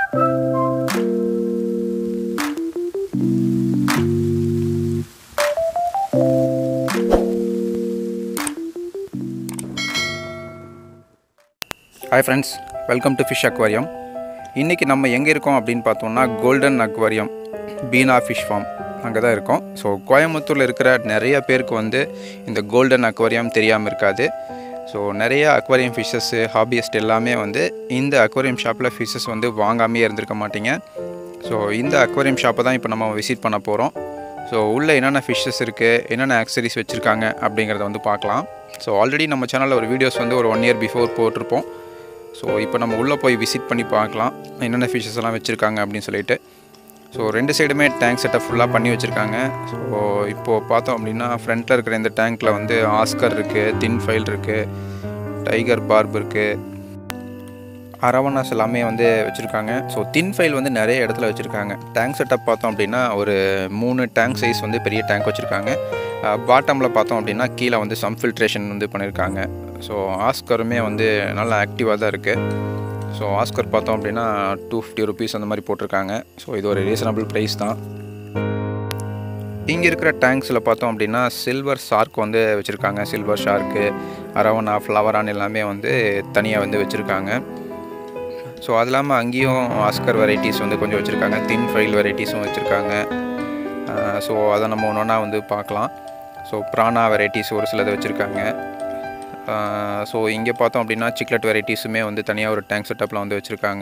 hi friends welcome to fish aquarium இன்றைக்கி நம்ம எங்கே இருக்கோம் அப்படின்னு பார்த்தோம்னா golden aquarium Beena fish farm அங்கே தான் இருக்கோம் ஸோ கோயம்புத்தூரில் இருக்கிற நிறைய பேருக்கு வந்து இந்த கோல்டன் அக்வாரியம் தெரியாமல் இருக்காது ஸோ நிறைய அக்வாரியம் ஃபிஷ்ஷஸ்ஸு ஹாபியஸ்ட் எல்லாமே வந்து இந்த அக்வாரியம் ஷாப்பில் ஃபிஷ்ஷஸ் வந்து வாங்காமே இருந்திருக்க மாட்டீங்க ஸோ இந்த அக்வாரியம் ஷாப்பை தான் இப்போ நம்ம விசிட் பண்ண போகிறோம் ஸோ உள்ளே என்னென்ன ஃபிஷ்ஷஸ் இருக்குது என்னென்ன ஆக்சரிஸ் வச்சுருக்காங்க அப்படிங்கிறத வந்து பார்க்கலாம் ஸோ ஆல்ரெடி நம்ம சேனலில் ஒரு வீடியோஸ் வந்து ஒரு ஒன் இயர் பிஃபோர் போட்டிருப்போம் ஸோ இப்போ நம்ம உள்ளே போய் விசிட் பண்ணி பார்க்கலாம் என்னென்ன ஃபிஷஸ் எல்லாம் வச்சுருக்காங்க அப்படின்னு சொல்லிட்டு ஸோ ரெண்டு சைடுமே டேங்க் செட்டப் ஃபுல்லாக பண்ணி வச்சுருக்காங்க ஸோ இப்போது பார்த்தோம் அப்படின்னா ஃப்ரண்ட்டில் இருக்கிற இந்த டேங்க்கில் வந்து ஆஸ்கர் இருக்குது தின் ஃபைல் இருக்குது டைகர் பார்ப் இருக்குது அரவணாஸ் எல்லாமே வந்து வச்சுருக்காங்க ஸோ தின் ஃபைல் வந்து நிறைய இடத்துல வச்சுருக்காங்க டேங்க் செட்டப் பார்த்தோம் அப்படின்னா ஒரு மூணு டேங்க் சைஸ் வந்து பெரிய டேங்க் வச்சுருக்காங்க பாட்டமில் பார்த்தோம் அப்படின்னா கீழே வந்து சம் ஃபில்ட்ரேஷன் வந்து பண்ணியிருக்காங்க ஸோ ஆஸ்கருமே வந்து நல்லா ஆக்டிவாக தான் இருக்குது ஸோ ஆஸ்கர் பார்த்தோம் அப்படின்னா டூ ஃபிஃப்டி ருபீஸ் அந்த மாதிரி போட்டிருக்காங்க ஸோ இது ஒரு ரீசனபிள் ப்ரைஸ் தான் இங்கே இருக்கிற டேங்க்ஸில் பார்த்தோம் அப்படின்னா சில்வர் ஷார்க் வந்து வச்சுருக்காங்க சில்வர் ஷார்க்கு அரவணா ஃப்ளவரான் எல்லாமே வந்து தனியாக வந்து வச்சுருக்காங்க ஸோ அது இல்லாமல் அங்கேயும் ஆஸ்கர் வெரைட்டிஸ் வந்து கொஞ்சம் வச்சுருக்காங்க தின் ஃபைல் வெரைட்டிஸும் வச்சுருக்காங்க ஸோ அதை நம்ம ஒன்று ஒன்றா வந்து பார்க்கலாம் ஸோ ப்ரானா வெரைட்டிஸ் ஒரு சிலது வச்சுருக்காங்க ஸோ இங்கே பார்த்தோம் அப்படின்னா சிக்லெட் வெரைட்டிஸுமே வந்து தனியாக ஒரு டேங்க் செட்டப்பில் வந்து வச்சுருக்காங்க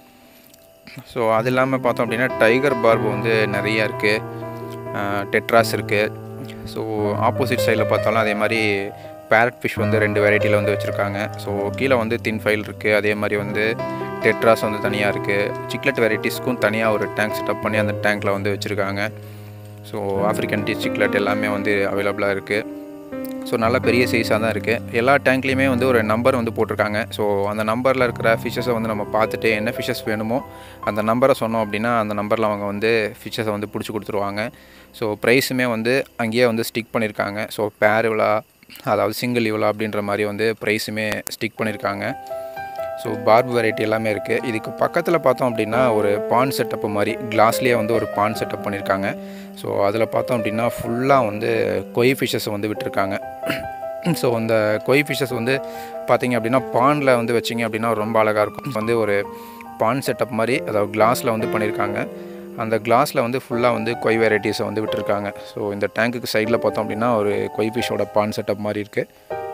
ஸோ அது இல்லாமல் பார்த்தோம் அப்படின்னா டைகர் பார்பு வந்து நிறையா இருக்குது டெட்ராஸ் இருக்குது ஸோ ஆப்போசிட் சைடில் பார்த்தாலும் அதே மாதிரி பேரட் ஃபிஷ் வந்து ரெண்டு வெரைட்டியில் வந்து வச்சுருக்காங்க ஸோ கீழே வந்து தின் ஃபைல் இருக்குது அதே மாதிரி வந்து டெட்ராஸ் வந்து தனியாக இருக்குது சிக்லெட் வெரைட்டிஸ்க்கும் தனியாக ஒரு டேங்க் செட்டப் பண்ணி அந்த டேங்க்கில் வந்து வச்சுருக்காங்க ஸோ ஆஃப்ரிக்கன் டீ சிக்லெட் எல்லாமே வந்து அவைலபிளாக இருக்குது ஸோ நல்ல பெரிய சைஸாக தான் இருக்குது எல்லா டேங்க்லேயுமே வந்து ஒரு நம்பர் வந்து போட்டிருக்காங்க ஸோ அந்த நம்பரில் இருக்கிற ஃபிஷ்ஷஸை வந்து நம்ம பார்த்துட்டு என்ன ஃபிஷ்ஷஸ் வேணுமோ அந்த நம்பரை சொன்னோம் அப்படின்னா அந்த நம்பரில் அவங்க வந்து ஃபிஷ்ஷஸை வந்து பிடிச்சி கொடுத்துருவாங்க ஸோ ப்ரைஸுமே வந்து அங்கேயே வந்து ஸ்டிக் பண்ணியிருக்காங்க ஸோ பேர் இவ்வளோ அதாவது சிங்கிள் இவ்வளோ அப்படின்ற மாதிரி வந்து ப்ரைஸுமே ஸ்டிக் பண்ணியிருக்காங்க ஸோ பார்ப் வெரைட்டி எல்லாமே இருக்குது இதுக்கு பக்கத்தில் பார்த்தோம் அப்படின்னா ஒரு பான் செட்டப்பு மாதிரி கிளாஸ்லேயே வந்து ஒரு பான் செட்டப் பண்ணியிருக்காங்க ஸோ அதில் பார்த்தோம் அப்படின்னா ஃபுல்லாக வந்து கொய் ஃபிஷ்ஷஸ் வந்து விட்டுருக்காங்க ஸோ அந்த கொய் ஃபிஷ்ஷஸ் வந்து பார்த்திங்க அப்படின்னா பானில் வந்து வச்சிங்க அப்படின்னா ரொம்ப அழகாக இருக்கும் வந்து ஒரு பான் செட்டப் மாதிரி அதாவது கிளாஸில் வந்து பண்ணியிருக்காங்க அந்த கிளாஸில் வந்து ஃபுல்லாக வந்து கொய் வெரைட்டிஸை வந்து விட்டுருக்காங்க ஸோ இந்த டேங்க்குக்கு சைடில் பார்த்தோம் அப்படின்னா ஒரு கொய் ஃபிஷ்ஷோட பான் செட்டப் மாதிரி இருக்குது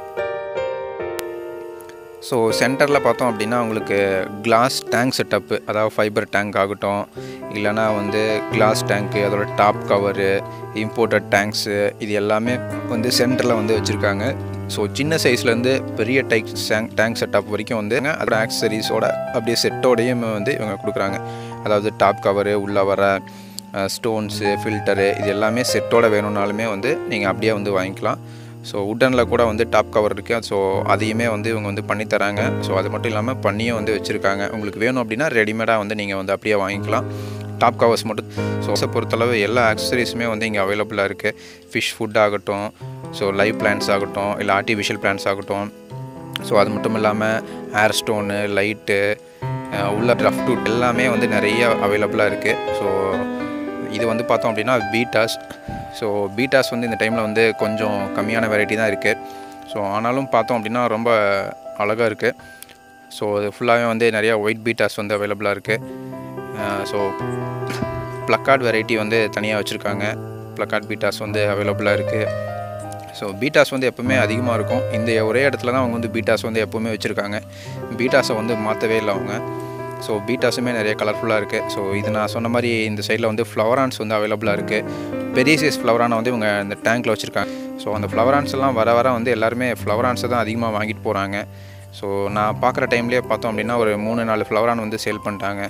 ஸோ சென்டரில் பார்த்தோம் அப்படின்னா உங்களுக்கு கிளாஸ் டேங்க் செட்டப்பு அதாவது ஃபைபர் டேங்க் ஆகட்டும் இல்லைனா வந்து கிளாஸ் டேங்க்கு அதோட டாப் கவரு இம்போர்ட்டட் டேங்க்ஸு இது எல்லாமே வந்து சென்டரில் வந்து வச்சுருக்காங்க ஸோ சின்ன சைஸ்லேருந்து பெரிய டைக் டேங்க் டேங்க் செட்டப் வரைக்கும் வந்து அதோட ஆக்சரிஸோட அப்படியே செட்டோடையும் வந்து இவங்க கொடுக்குறாங்க அதாவது டாப் கவரு உள்ளே வர ஸ்டோன்ஸு ஃபில்டரு இது எல்லாமே செட்டோட வேணும்னாலுமே வந்து நீங்கள் அப்படியே வந்து வாங்கிக்கலாம் ஸோ உட்டனில் கூட வந்து டாப் கவர் இருக்குது ஸோ அதையுமே வந்து இவங்க வந்து பண்ணித்தராங்க ஸோ அது மட்டும் இல்லாமல் பண்ணியும் வந்து வச்சுருக்காங்க உங்களுக்கு வேணும் அப்படின்னா ரெடிமேடாக வந்து நீங்கள் வந்து அப்படியே வாங்கிக்கலாம் டாப் கவர்ஸ் மட்டும் ஸோ அதை பொறுத்தளவு எல்லா ஆக்சசரிஸுமே வந்து இங்கே அவைலபிளாக இருக்குது ஃபிஷ் ஃபுட் ஆகட்டும் ஸோ லைவ் பிளான்ஸ் ஆகட்டும் இல்லை ஆர்டிஃபிஷியல் பிளான்ஸ் ஆகட்டும் ஸோ அது மட்டும் இல்லாமல் ஏர் ஸ்டோனு லைட்டு உள்ள ரஃப் டூட் எல்லாமே வந்து நிறைய அவைலபிளாக இருக்குது ஸோ இது வந்து பார்த்தோம் அப்படின்னா பீட்டாஸ் ஸோ பீட்டாஸ் வந்து இந்த டைமில் வந்து கொஞ்சம் கம்மியான வெரைட்டி தான் இருக்குது ஸோ ஆனாலும் பார்த்தோம் அப்படின்னா ரொம்ப அழகாக இருக்குது ஸோ இது ஃபுல்லாகவே வந்து நிறையா ஒயிட் பீட்டாஸ் வந்து அவைலபிளாக இருக்குது ஸோ ப்ளக்கார்ட் வெரைட்டி வந்து தனியாக வச்சுருக்காங்க ப்ளக்கார்ட் பீட்டாஸ் வந்து அவைலபிளாக இருக்குது ஸோ பீட்டாஸ் வந்து எப்போவுமே அதிகமாக இருக்கும் இந்த ஒரே இடத்துல தான் அவங்க வந்து பீட்டாஸ் வந்து எப்போவுமே வச்சுருக்காங்க பீட்டாஸை வந்து மாற்றவே இல்லை அவங்க ஸோ பீட்டாஸுமே நிறைய கலர்ஃபுல்லாக இருக்குது ஸோ இது நான் சொன்ன மாதிரி இந்த சைடில் வந்து ஃப்ளவரான்ஸ் வந்து அவைலபிளாக இருக்குது பெரிய சைஸ் ஃப்ளவரானை வந்து இவங்க இந்த டேங்க்கில் வச்சுருக்காங்க ஸோ அந்த ஃப்ளவரான்ஸ் எல்லாம் வர வர வந்து எல்லாருமே ஃப்ளவரான்ஸை தான் அதிகமாக வாங்கிட்டு போகிறாங்க ஸோ நான் பார்க்குற டைம்லேயே பார்த்தோம் அப்படின்னா ஒரு மூணு நாலு ஃப்ளவரான் வந்து சேல் பண்ணிட்டாங்க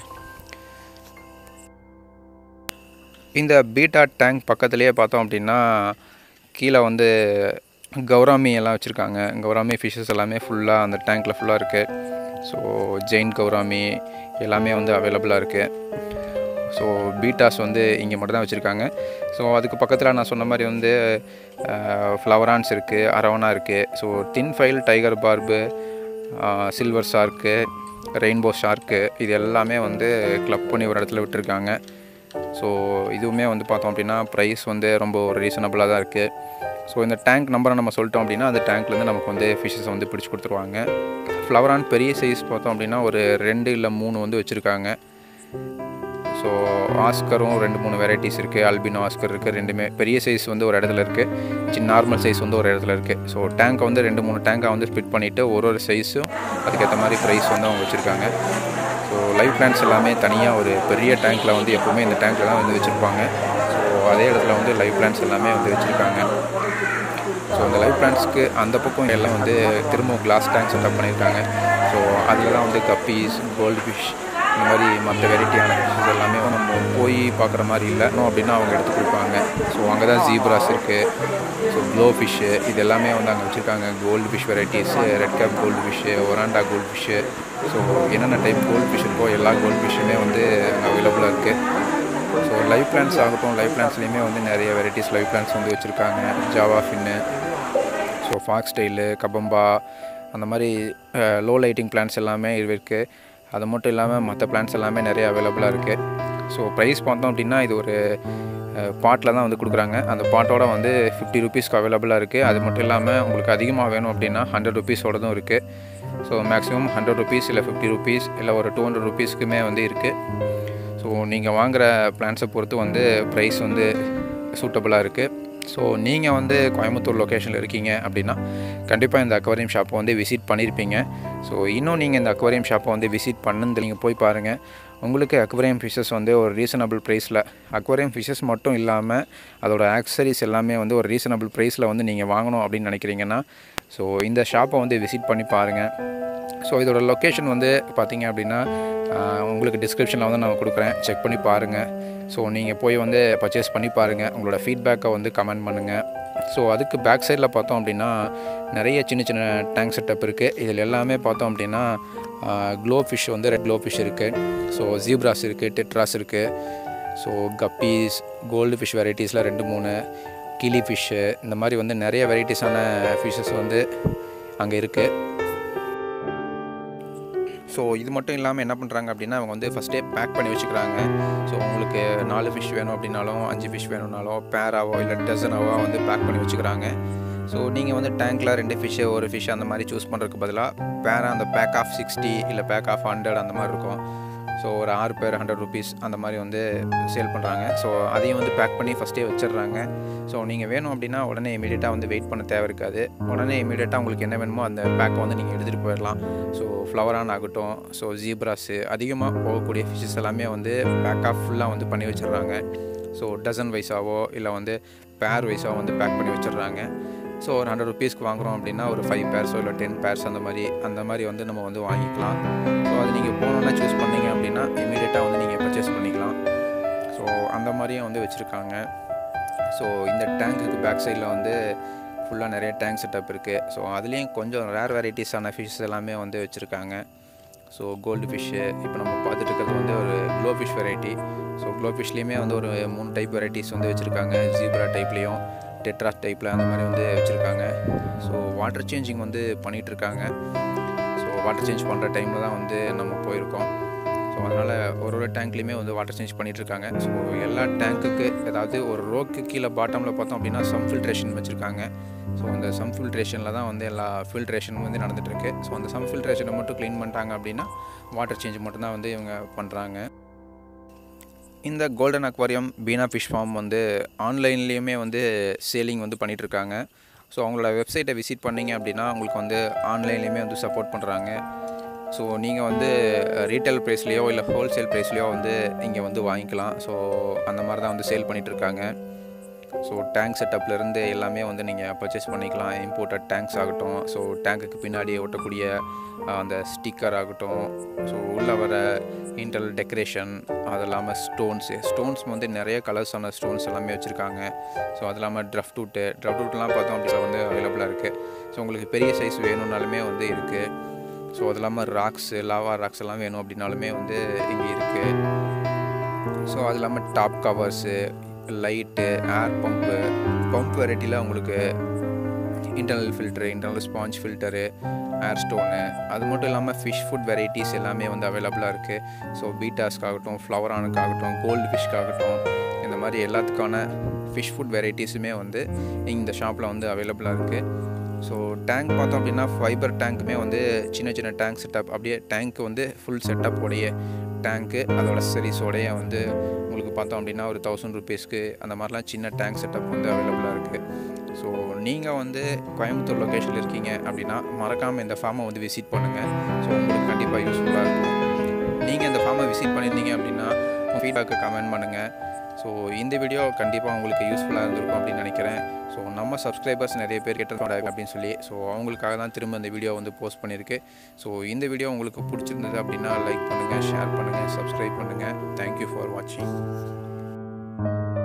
இந்த பீட்டா டேங்க் பக்கத்துலேயே பார்த்தோம் அப்படின்னா கீழே வந்து கௌராமி எல்லாம் வச்சுருக்காங்க கௌராமி ஃபிஷ்ஷஸ் எல்லாமே ஃபுல்லாக அந்த டேங்க்கில் ஃபுல்லாக இருக்குது ஸோ ஜெயின் கௌராமி எல்லாமே வந்து அவைலபிளாக இருக்குது ஸோ பீட்டாஸ் வந்து இங்கே மட்டும் தான் வச்சுருக்காங்க ஸோ அதுக்கு பக்கத்தில் நான் சொன்ன மாதிரி வந்து ஃப்ளவரான்ஸ் இருக்குது அரவணா இருக்குது so tinfoil tiger barb silver shark rainbow shark இது எல்லாமே வந்து கிளப் பண்ணி ஒரு இடத்துல விட்டுருக்காங்க ஸோ இதுவுமே வந்து பார்த்தோம் அப்படின்னா ப்ரைஸ் வந்து ரொம்ப ஒரு ரீசனபிளாக தான் இருக்குது ஸோ இந்த டேங்க் நம்பரை நம்ம சொல்லிட்டோம் அப்படின்னா அந்த டேங்க்லேருந்து நமக்கு வந்து ஃபிஷ்ஷஸ் வந்து பிடிச்சி கொடுத்துருவாங்க ஃப்ளவரான் பெரிய சைஸ் பார்த்தோம் அப்படின்னா ஒரு ரெண்டு இல்லை மூணு வந்து வச்சுருக்காங்க ஸோ ஆஸ்கரும் ரெண்டு மூணு வெரைட்டிஸ் இருக்குது அல்பினோ ஆஸ்கர் இருக்குது ரெண்டுமே பெரிய சைஸ் வந்து ஒரு இடத்துல இருக்குது சின்ன நார்மல் சைஸ் வந்து ஒரு இடத்துல இருக்குது ஸோ டேங்கை வந்து ரெண்டு மூணு டேங்கை வந்து ஸ்பிட் பண்ணிவிட்டு ஒரு ஒரு சைஸும் அதுக்கேற்ற மாதிரி ப்ரைஸ் வந்து அவங்க வச்சுருக்காங்க ஸோ லைஃப் பிளான்ஸ் எல்லாமே தனியாக ஒரு பெரிய டேங்க்கில் வந்து எப்போவுமே இந்த டேங்க்கில் தான் வந்து வச்சுருப்பாங்க ஸோ அதே இடத்துல வந்து லைஃப் பிளான்ஸ் எல்லாமே வந்து வச்சுருக்காங்க ஸோ அந்த லைஃப் பிளான்ஸ்க்கு அந்த பக்கம் எல்லாம் வந்து திரும்ப கிளாஸ் டேங்க் செட்டப் பண்ணியிருக்காங்க ஸோ அதில் தான் வந்து கப்பீஸ் கோல்டு ஃபிஷ் இந்த மாதிரி மற்ற வெரைட்டியான ஃபிஷ்ஷஸ் எல்லாமே நம்ம போய் பார்க்குற மாதிரி இல்லை இன்னும் அப்படின்னா அவங்க எடுத்து கொடுப்பாங்க ஸோ அங்கே தான் ஜீப்ராஸ் இருக்குது ஸோ க்ளோ ஃபிஷ்ஷு இது எல்லாமே வந்து அங்கே வச்சுருக்காங்க goldfish varieties red cap goldfish oranda goldfish so என்னென்ன டைப் கோல்டு ஃபிஷ் இருக்கோ எல்லா கோல்டு ஃபிஷ்ஷுமே வந்து அங்கே அவைலபிளாக இருக்குது ஸோ லைவ் பிளான்ஸ் ஆகட்டும் லைவ் பிளான்ஸ்லேயுமே வந்து நிறைய வெரைட்டிஸ் லைவ் பிளான்ஸ் வந்து வச்சுருக்காங்க java fern so foxtail cabomba அந்த மாதிரி லோ லைட்டிங் பிளான்ஸ் எல்லாமே இருக்குது அது மட்டும் இல்லாமல் மற்ற பிளான்ஸ் எல்லாமே நிறைய அவைலபிளாக இருக்குது ஸோ ப்ரைஸ் பார்த்தோம் அப்படின்னா இது ஒரு பாட்டில் தான் வந்து கொடுக்குறாங்க அந்த பாட்டோட வந்து ஃபிஃப்டி ருபீஸ்க்கு அவைலபிளாக இருக்குது அது மட்டும் இல்லாமல் உங்களுக்கு அதிகமாக வேணும் அப்படின்னா ஹண்ட்ரட் ருபீஸோடதும் இருக்குது ஸோ மேக்ஸிமம் ஹண்ட்ரட் ருபீஸ் இல்லை ஃபிஃப்டி ருபீஸ் இல்லை ஒரு டூ ஹண்ட்ரட் ருபீஸ்க்குமே வந்து இருக்குது ஸோ நீங்கள் வாங்குகிற பிளான்ஸை பொறுத்து வந்து ப்ரைஸ் வந்து சூட்டபுளாக இருக்குது ஸோ நீங்கள் வந்து கோயம்புத்தூர் லொக்கேஷனில் இருக்கீங்க அப்படின்னா கண்டிப்பாக இந்த அக்வாரியம் ஷாப்பை வந்து விசிட் பண்ணியிருப்பீங்க ஸோ இன்னும் நீங்கள் இந்த அக்வாரியம் ஷாப்பை வந்து விசிட் பண்ணுன்னு நீங்கள் போய் பாருங்கள் உங்களுக்கு அக்வாரியம் ஃபிஷஸ் வந்து ஒரு ரீசனபிள் ப்ரைஸில் அக்வாரியம் ஃபிஷஸ் மட்டும் இல்லாமல் அதோட ஆக்சரிஸ் எல்லாமே வந்து ஒரு ரீசனபிள் ப்ரைஸில் வந்து நீங்கள் வாங்கணும் அப்படின்னு நினைக்கிறீங்கன்னா ஸோ இந்த ஷாப்பை வந்து விசிட் பண்ணி பாருங்கள் ஸோ இதோட லொக்கேஷன் வந்து பார்த்தீங்க அப்படின்னா ஆஹ், உங்களுக்கு டிஸ்கிரிப்ஷனில் வந்து நான் கொடுக்குறேன் செக் பண்ணி பாருங்கள் ஸோ நீங்கள் போய் வந்து பர்ச்சேஸ் பண்ணி பாருங்கள் உங்களோட ஃபீட்பேக்கை வந்து கமெண்ட் பண்ணுங்கள் ஸோ அதுக்கு பேக் சைடில் பார்த்தோம் அப்படின்னா நிறைய சின்ன சின்ன டேங்க் செட்டப் இருக்குது இதில் எல்லாமே பார்த்தோம் அப்படின்னா க்ளோ ஃபிஷ் வந்து ரெட் க்ளோ ஃபிஷ் இருக்குது ஸோ ஜீப்ராஸ் இருக்குது டெட்ராஸ் இருக்குது ஸோ கப்பீஸ் கோல்டு ஃபிஷ் வெரைட்டிஸில் ரெண்டு மூணு கிளி ஃபிஷ்ஷு இந்த மாதிரி வந்து நிறைய வெரைட்டிஸான ஃபிஷ்ஷஸ் வந்து அங்கே இருக்குது ஸோ இது மட்டும் இல்லாமல் என்ன பண்ணுறாங்க அப்படின்னா அவங்க வந்து ஃபஸ்ட்டே பேக் பண்ணி வச்சுக்கிறாங்க ஸோ உங்களுக்கு நாலு ஃபிஷ் வேணும் அப்படின்னாலும் அஞ்சு ஃபிஷ் வேணும்னாலும் பேராவோ இல்லை டசனாவோ வந்து பேக் பண்ணி வச்சுக்கிறாங்க ஸோ நீங்கள் வந்து டேங்க்கில் ரெண்டு ஃபிஷ்ஷு ஒரு ஃபிஷ் அந்த மாதிரி சூஸ் பண்ணுறதுக்கு பதிலாக பேரா அந்த பேக் ஆஃப் சிக்ஸ்டி இல்லை பேக் ஆஃப் ஹண்ட்ரட் அந்த மாதிரி இருக்கும் ஸோ ஒரு ஆறு பேர் ஹண்ட்ரட் ருபீஸ் அந்த மாதிரி வந்து சேல் பண்ணுறாங்க ஸோ அதையும் வந்து பேக் பண்ணி ஃபஸ்ட்டே வச்சிடுறாங்க ஸோ நீங்கள் வேணும் அப்படின்னா உடனே இமீடியட்டாக வந்து வெயிட் பண்ண தேவை இருக்காது உடனே இமீடியட்டாக உங்களுக்கு என்ன வேணுமோ அந்த பேக்கை வந்து நீங்கள் எடுத்துகிட்டு போயிடலாம் ஸோ ஃப்ளவரான் ஆகட்டும் ஸோ ஜீப்ராஸு அதிகமாக போகக்கூடிய ஃபிஷ்ஷஸ் எல்லாமே வந்து பேக்காக ஃபுல்லாக வந்து பண்ணி வச்சிடுறாங்க ஸோ டசன் வைஸாவோ இல்லை வந்து பேர் வைஸாவோ வந்து பேக் பண்ணி வச்சிடுறாங்க ஸோ ஒரு ஹண்ட்ரட் ருபீஸ்க்கு வாங்குறோம் அப்படின்னா ஒரு ஃபைவ் பேர்ஸோ இல்லை டென் பேர்ஸ் அந்த மாதிரி அந்த மாதிரி வந்து நம்ம வந்து வாங்கிக்கலாம் ஸோ அது நீங்கள் போனோன்னா சூஸ் பண்ணீங்க அப்படின்னா இமீடியட்டாக வந்து நீங்கள் பர்ச்சேஸ் பண்ணிக்கலாம் ஸோ அந்த மாதிரியும் வந்து வச்சுருக்காங்க ஸோ இந்த டேங்க்குக்கு பேக் சைடில் வந்து ஃபுல்லாக நிறைய டேங்க் செட்டப் இருக்குது ஸோ அதுலேயும் கொஞ்சம் ரேர் வெரைட்டிஸான ஃபிஷ் எல்லாமே வந்து வச்சுருக்காங்க ஸோ கோல்டு ஃபிஷ்ஷு இப்போ நம்ம பார்த்துட்டு இருக்கிறது வந்து ஒரு glow fish variety so glow ஃபிஷ்லேயுமே வந்து ஒரு மூணு டைப் வெரைட்டிஸ் வந்து வச்சுருக்காங்க ஜீப்ரா டைப்லேயும் டெட்ரா டைப்பில் அந்த மாதிரி வந்து வச்சுருக்காங்க ஸோ வாட்டர் சேஞ்சிங் வந்து பண்ணிகிட்டு இருக்காங்க ஸோ வாட்டர் சேஞ்ச் பண்ணுற டைமில் தான் வந்து நம்ம போயிருக்கோம் ஸோ அதனால் ஒரு ஒரு டேங்க்லேயுமே வந்து வாட்டர் சேஞ்ச் பண்ணிகிட்டு இருக்காங்க ஸோ எல்லா டேங்க்குக்கு அதாவது ஒரு ரோக்கு கீழே பாட்டமில் பார்த்தோம் அப்படின்னா சம் ஃபில்ட்ரேஷன் வச்சுருக்காங்க ஸோ அந்த சம் ஃபில்ட்ரேஷனில் தான் வந்து எல்லா ஃபில்ட்ரேஷனும் வந்து நடந்துகிட்ருக்கு ஸோ அந்த சம் ஃபில்ட்ரேஷனை மட்டும் க்ளீன் பண்ணிட்டாங்க அப்படின்னா வாட்டர் சேஞ்ச் மட்டும்தான் வந்து இவங்க பண்ணுறாங்க இந்த golden aquarium Beena fish farm வந்து ஆன்லைன்லேயுமே வந்து சேலிங் வந்து பண்ணிகிட்ருக்காங்க ஸோ அவங்களோட வெப்சைட்டை விசிட் பண்ணீங்க அப்படின்னா உங்களுக்கு வந்து ஆன்லைன்லேயுமே வந்து சப்போர்ட் பண்ணுறாங்க ஸோ நீங்கள் வந்து ரீட்டைல் ப்ரைஸ்லேயோ இல்லை ஹோல்சேல் ப்ரைஸ்லேயோ வந்து இங்கே வந்து வாங்கிக்கலாம் ஸோ அந்த மாதிரி தான் வந்து சேல் பண்ணிகிட்ருக்காங்க ஸோ டேங்க் செட்டப்லேருந்து எல்லாமே வந்து நீங்கள் பர்ச்சேஸ் பண்ணிக்கலாம் இம்போர்ட்டட் டேங்க்ஸ் ஆகட்டும் ஸோ டேங்க்குக்கு பின்னாடி ஒட்டக்கூடிய அஹ், அந்த ஸ்டிக்கர் ஆகட்டும் ஸோ உள்ளே வர இன்டல் டெக்கரேஷன் அது இல்லாமல் ஸ்டோன்ஸு ஸ்டோன்ஸ் வந்து நிறைய கலர்ஸான ஸ்டோன்ஸ் எல்லாமே வச்சுருக்காங்க ஸோ அது இல்லாமல் ட்ரஃப் டூட்டு ட்ரஃப் டூட்லாம் பார்த்தோம் அப்படின்னா வந்து அவைலபிளாக இருக்குது ஸோ உங்களுக்கு பெரிய சைஸ் வேணும்னாலுமே வந்து இருக்குது ஸோ அது இல்லாமல் ராக்ஸு லாவா ராக்ஸ் எல்லாம் வேணும் அப்படின்னாலுமே வந்து இங்கே இருக்குது ஸோ அது இல்லாமல் top covers light air pump pump வெரைட்டியில் உங்களுக்கு internal filter internal sponge filter air stone அது மட்டும் இல்லாமல் ஃபிஷ் ஃபுட் வெரைட்டிஸ் எல்லாமே வந்து அவைலபிளாக இருக்குது ஸோ பீட்டாஸ்க்காகட்டும் ஃப்ளவரானுக்காகட்டும் கோல்டு ஃபிஷ்க்காகட்டும் இந்த மாதிரி எல்லாத்துக்கான ஃபிஷ் ஃபுட் வெரைட்டிஸுமே வந்து இந்த ஷாப்பில் வந்து அவைலபிளாக இருக்குது ஸோ டேங்க் பார்த்தோம் அப்படின்னா ஃபைபர் டேங்க்குமே வந்து சின்ன சின்ன டேங்க் செட்டப் அப்படியே டேங்க் வந்து ஃபுல் செட்டப் உடைய டேங்க்கு அதோட சரிஸோடைய வந்து உங்களுக்கு பார்த்தோம் அப்படின்னா ஒரு தௌசண்ட் ருபீஸ்க்கு அந்த மாதிரிலாம் சின்ன டேங்க் செட்டப் வந்து அவைலபிளாக இருக்குது ஸோ நீங்கள் வந்து கோயம்புத்தூர் லொக்கேஷனில் இருக்கீங்க அப்படின்னா மறக்காமல் இந்த ஃபார்மை வந்து விசிட் பண்ணுங்கள் ஸோ உங்களுக்கு கண்டிப்பாக யூஸ்ஃபுல்லாக இருக்கும் நீங்கள் இந்த ஃபார்மை விசிட் பண்ணியிருந்தீங்க அப்படின்னா உங்கள் ஃபீட்பேக்கு கமெண்ட் பண்ணுங்கள் ஸோ இந்த வீடியோ கண்டிப்பாக உங்களுக்கு யூஸ்ஃபுல்லாக இருந்திருக்கும் அப்படின்னு நினைக்கிறேன் ஸோ நம்ம சப்ஸ்கிரைபர்ஸ் நிறைய பேர் கேட்டிருக்காங்க அப்படின்னு சொல்லி ஸோ அவங்களுக்காக தான் திரும்ப இந்த வீடியோ வந்து போஸ்ட் பண்ணியிருக்கு ஸோ இந்த வீடியோ உங்களுக்கு பிடிச்சிருந்தது அப்படின்னா லைக் பண்ணுங்கள் ஷேர் பண்ணுங்கள் சப்ஸ்கிரைப் பண்ணுங்கள் தேங்க்யூ ஃபார் வாட்சிங்